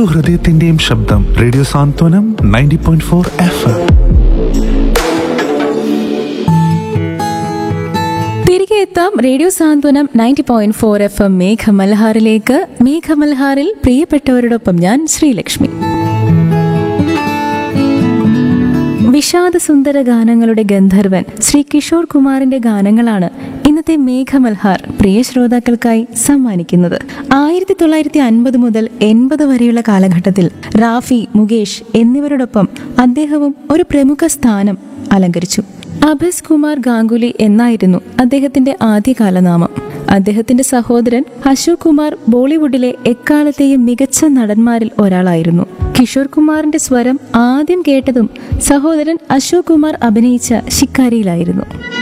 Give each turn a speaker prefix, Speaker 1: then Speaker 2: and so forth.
Speaker 1: ഹൃദയത്തിന്റെയും ശബ്ദം radio Santhwanam ninety point four F M
Speaker 2: തിരികെ എത്താം radio Santhwanam ninety point four F M മേഘമൽഹാറിലേക്ക് മേഘമൽഹാറിൽ പ്രിയപ്പെട്ടവരോടൊപ്പം ഞാൻ ശ്രീലക്ഷ്മി വിഷാദസുന്ദര ഗാനങ്ങളുടെ ഗന്ധർവൻ ശ്രീ കിഷോർ കുമാറിന്റെ ഗാനങ്ങളാണ് ഇന്നത്തെ മേഘമൽഹാർ പ്രിയ ശ്രോതാക്കൾക്കായി സമ്മാനിക്കുന്നത് ആയിരത്തി തൊള്ളായിരത്തി അൻപത് മുതൽ എൺപത് വരെയുള്ള കാലഘട്ടത്തിൽ റാഫി മുകേഷ് എന്നിവരോടൊപ്പം അദ്ദേഹവും ഒരു പ്രമുഖ സ്ഥാനം അലങ്കരിച്ചു അഭസ് കുമാർ ഗാംഗുലി എന്നായിരുന്നു അദ്ദേഹത്തിന്റെ ആദ്യകാല നാമം അദ്ദേഹത്തിന്റെ സഹോദരൻ അശോക് കുമാർ ബോളിവുഡിലെ എക്കാലത്തെയും മികച്ച നടന്മാരിൽ ഒരാളായിരുന്നു കിഷോർ കുമാറിന്റെ സ്വരം ആദ്യം കേട്ടതും സഹോദരൻ അശോക് കുമാർ അഭിനയിച്ച ശിക്കാരിയിലായിരുന്നു